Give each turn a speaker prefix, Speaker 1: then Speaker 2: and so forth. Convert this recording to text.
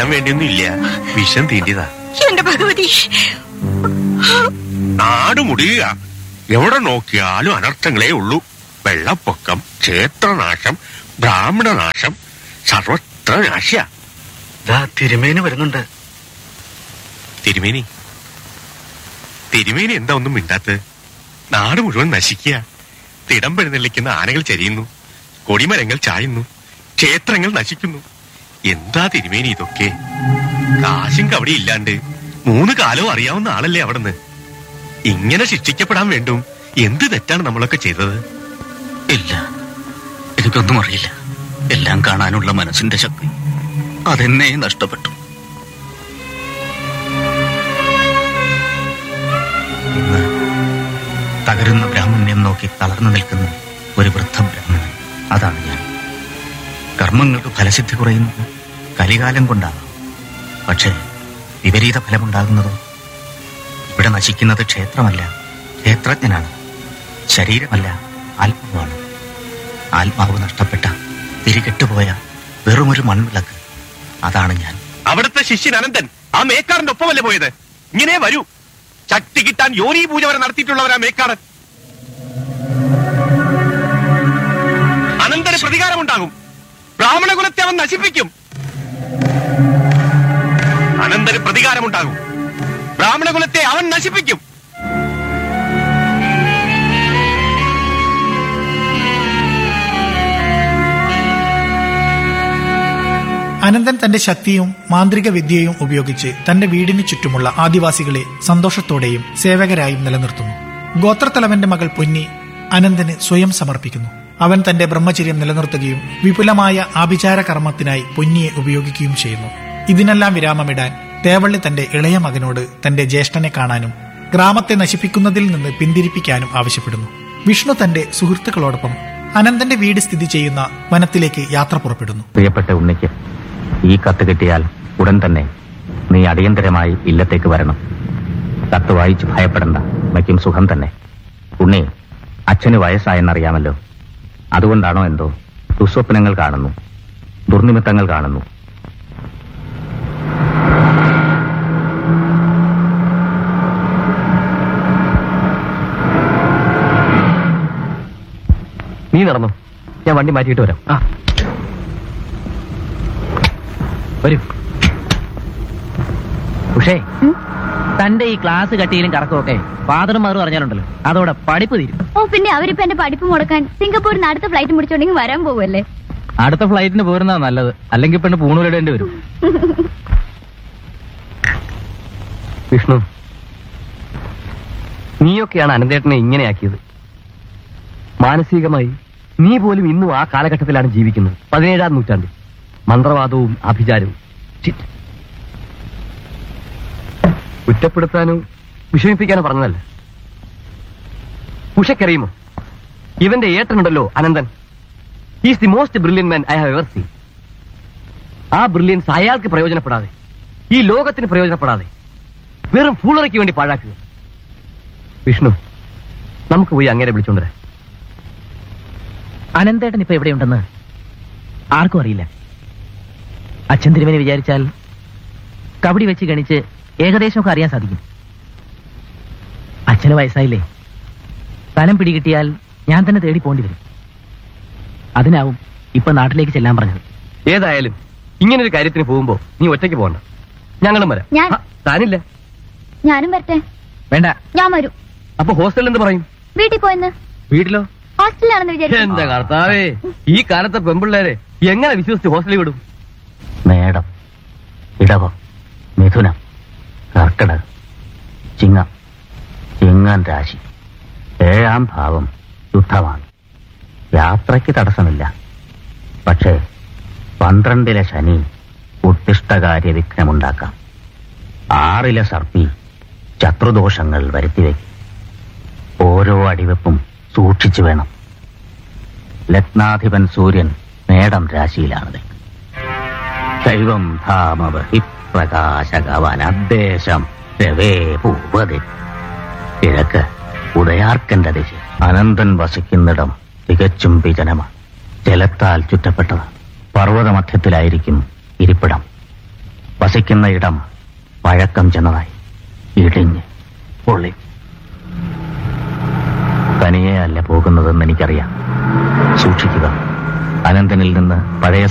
Speaker 1: അറിയാൻ വേണ്ടിയൊന്നും ഇല്ല വിഷം തീണ്ടിയതാ
Speaker 2: എന്റെ ഭഗവതി
Speaker 1: നാട് മുടിയുക എവിടെ നോക്കിയാലും അനർത്ഥങ്ങളേ ഉള്ളൂ വെള്ളപ്പൊക്കം ക്ഷേത്രനാശം ബ്രാഹ്മണനാശം സർവത്ര നാശ്യ
Speaker 3: ദാ തിരുമേന് വരുന്നുണ്ട്
Speaker 1: തിരുമേനി തിരുമേനി എന്താ ഒന്നും മിണ്ടാത്തത് നാട് മുഴുവൻ നശിക്കുക തിടം പെഴുന്നള്ളിക്കുന്ന ആനകൾ ചരിയുന്നു കൊടിമരങ്ങൾ ചായുന്നു ക്ഷേത്രങ്ങൾ നശിക്കുന്നു എന്താ തിരുമേനി ഇതൊക്കെ കാശും കവടി ഇല്ലാണ്ട് മൂന്ന് കാലവും അറിയാവുന്ന ആളല്ലേ അവിടുന്ന് ഇങ്ങനെ ശിക്ഷിക്കപ്പെടാൻ വേണ്ടും എന്ത് തെറ്റാണ് നമ്മളൊക്കെ ചെയ്തത്
Speaker 3: ഇല്ല എനിക്കൊന്നും അറിയില്ല എല്ലാം കാണാനുള്ള മനസ്സിന്റെ ശക്തി അതെന്നെ നഷ്ടപ്പെട്ടു ഇന്ന് തകരുന്ന ബ്രാഹ്മണ്യം നോക്കി തളർന്നു നിൽക്കുന്ന ഒരു വൃദ്ധ ബ്രാഹ്മണൻ അതാണ് ഞാൻ കർമ്മങ്ങൾക്ക് ഫലസിദ്ധി കുറയുന്നത് കലികാലം കൊണ്ടാണ് പക്ഷേ വിപരീത ഫലമുണ്ടാകുന്നതോ ഇവിടെ നശിക്കുന്നത് ക്ഷേത്രമല്ല ക്ഷേത്രജ്ഞനാണ് ശരീരമല്ല ആത്മാവാണ് ആത്മാവ് നഷ്ടപ്പെട്ട തിരികെട്ടുപോയ വെറുമൊരു മൺവിളക്ക് അതാണ് ഞാൻ
Speaker 1: അവിടുത്തെ ശിഷ്യൻ അനന്തൻ ആ മേക്കാടന്റെ ഒപ്പമല്ലേ പോയത് ഇങ്ങനെ വരൂ ശക്തി കിട്ടാൻ യോനി പൂജ വരെ നടത്തിയിട്ടുള്ളവരാ മേക്കാടൻ അനന്തന് പ്രതികാരമുണ്ടാകും ബ്രാഹ്മണ കുലത്തെ അവൻ നശിപ്പിക്കും അനന്തന് പ്രതികാരമുണ്ടാകും ബ്രാഹ്മണ കുലത്തെ അവൻ നശിപ്പിക്കും
Speaker 4: അനന്തൻ തന്റെ ശക്തിയും മാന്ത്രിക വിദ്യയും ഉപയോഗിച്ച് തന്റെ വീടിന് ചുറ്റുമുള്ള ആദിവാസികളെ സന്തോഷത്തോടെയും സേവകരായും നിലനിർത്തുന്നു ഗോത്രത്തലവന്റെ മകൾ പൊന്നി അനന്തന് സ്വയം സമർപ്പിക്കുന്നു അവൻ തന്റെ ബ്രഹ്മചര്യം നിലനിർത്തുകയും വിപുലമായ ആഭിചാര കർമ്മത്തിനായി പൊന്നിയെ ഉപയോഗിക്കുകയും ചെയ്യുന്നു ഇതിനെല്ലാം വിരാമമിടാൻ തേവള്ളി തന്റെ ഇളയ മകനോട് തന്റെ ജ്യേഷ്ഠനെ കാണാനും ഗ്രാമത്തെ നശിപ്പിക്കുന്നതിൽ നിന്ന് പിന്തിരിപ്പിക്കാനും ആവശ്യപ്പെടുന്നു വിഷ്ണു തന്റെ സുഹൃത്തുക്കളോടൊപ്പം അനന്തന്റെ വീട് സ്ഥിതി ചെയ്യുന്ന വനത്തിലേക്ക് യാത്ര പുറപ്പെടുന്നു
Speaker 5: പ്രിയപ്പെട്ട ഉണ്ണിക്ക് ഈ കത്ത് കിട്ടിയാൽ ഉടൻ തന്നെ നീ അടിയന്തരമായി ഇല്ലത്തേക്ക് വരണം കത്ത് വായിച്ച് ഭയപ്പെടണ്ട വയ്ക്കും സുഖം തന്നെ ഉണ്ണി അച്ഛന് വയസ്സായെന്നറിയാമല്ലോ അതുകൊണ്ടാണോ എന്തോ ദുസ്വപ്നങ്ങൾ കാണുന്നു ദുർനിമിത്തങ്ങൾ കാണുന്നു നീ നടന്നു ഞാൻ വണ്ടി മാറ്റിയിട്ട് വരാം ആ വരൂ ഉഷേ
Speaker 6: തന്റെ ഈ ക്ലാസ് കട്ടിയിലും കറക്കമൊക്കെ ഫാദറും മറും അറിഞ്ഞാലുണ്ടല്ലോ അതോടെ പഠിപ്പ് തീരും
Speaker 7: ഓ പിന്നെ അവരിപ്പോ എന്റെ പഠിപ്പ് മുടക്കാൻ സിംഗപ്പൂരിന് അടുത്ത ഫ്ലൈറ്റ് പിടിച്ചോണ്ടെങ്കിൽ വരാൻ പോവല്ലേ
Speaker 5: അടുത്ത ഫ്ലൈറ്റിന് പോരുന്നതാ നല്ലത് അല്ലെങ്കിൽ പെണ്ണ് പൂണൂരിടേണ്ടി വരും വിഷ്ണു നീയൊക്കെയാണ് അനന്തേട്ടനെ ഇങ്ങനെയാക്കിയത് മാനസികമായി നീ പോലും ഇന്നും ആ കാലഘട്ടത്തിലാണ് ജീവിക്കുന്നത് പതിനേഴാം നൂറ്റാണ്ടിൽ മന്ത്രവാദവും ആഭിചാരവും ചിറ്റ്. കുറ്റപ്പെടുത്താനോ വിഷമിപ്പിക്കാനോ പറഞ്ഞതല്ല ഉഷയ്ക്കറിയുമോ ഇവന്റെ ഏട്ടനുണ്ടല്ലോ Ananthan is the most brilliant man I have ever seen ആ ബ്രില്യൻസ് അയാൾക്ക് പ്രയോജനപ്പെടാതെ ഈ ലോകത്തിന് പ്രയോജനപ്പെടാതെ വെറും ഫൂളറയ്ക്ക് വേണ്ടി പാഴാക്കുക വിഷ്ണു നമുക്ക് പോയി അങ്ങനെ വിളിച്ചോണ്ടരാ
Speaker 6: അനന്തേട്ടൻ ഇപ്പൊ എവിടെയുണ്ടെന്ന് ആർക്കും അറിയില്ല അച്ഛൻ തിരുമേനി വിചാരിച്ചാൽ കബഡി വെച്ച് ഗണിച്ച് ഏകദേശമൊക്കെ അറിയാൻ സാധിക്കും അച്ഛന് വയസ്സായില്ലേ സ്ഥലം പിടികിട്ടിയാൽ ഞാൻ തന്നെ തേടി പോണ്ടി വരും അതിനാവും ഇപ്പൊ നാട്ടിലേക്ക് ചെല്ലാൻ പറഞ്ഞത്
Speaker 5: ഏതായാലും ഇങ്ങനെ ഒരു കാര്യത്തിന് പോകുമ്പോ നീ ഒറ്റയ്ക്ക് പോകണ്ട ഞങ്ങളും വരാം
Speaker 7: ഞാൻ-
Speaker 5: ആ, താനില്ല
Speaker 7: ഞാനും വരട്ടെ
Speaker 6: വേണ്ട
Speaker 7: ഞാൻ വരും
Speaker 5: അപ്പൊ ഹോസ്റ്റലിൽ എന്ത് പറയും
Speaker 7: വീട്ടിൽ പോയെന്ന്
Speaker 5: വീട്ടിലോ
Speaker 7: ഹോസ്റ്റലിലാണെന്ന് വിചാരിച്ചു
Speaker 5: എന്റെ കർത്താവേ ഈ കാലത്തെ പെമ്പിള്ളേരെ എങ്ങനെ വിശ്വസിച്ച് ഹോസ്റ്റലിൽ വിടും മേടം ഇടവം മിഥുനം കർക്കിടകം ചിങ്ങം ചിങ്ങൻ രാശി ഏഴാം ഭാവം യുദ്ധമാണ് യാത്രയ്ക്ക് തടസ്സമില്ല പക്ഷേ പന്ത്രണ്ടിലെ ശനി ഉത്തിഷ്ടകാര്യ വിഘ്നമുണ്ടാക്കാം ആറിലെ സർപ്പി ശത്രുദോഷങ്ങൾ വരുത്തിവെക്കും ഓരോ അടിവെപ്പും സൂക്ഷിച്ചു വേണം ലഗ്നാധിപൻ സൂര്യൻ മേടം രാശിയിലാണ് ദൈവം ധാമവഹി പ്രകാശകവനദ്ദേശം രവേ ഭൂപതി കിഴക്ക് ഉദയാർക്കന്റെ ദിശ അനന്തൻ വസിക്കുന്നിടം തികച്ചും വിജനമാണ് ജലത്താൽ ചുറ്റപ്പെട്ടത് പർവ്വതമധ്യത്തിലായിരിക്കും ഇരിപ്പിടം വസിക്കുന്ന ഇടം പഴക്കം ചെന്നതായി ഇടിഞ്ഞ് പൊള്ളി തനിയെ അല്ല പോകുന്നതെന്ന് എനിക്കറിയാം സൂക്ഷിക്കുക അനന്തനിൽ നിന്ന് പഴയ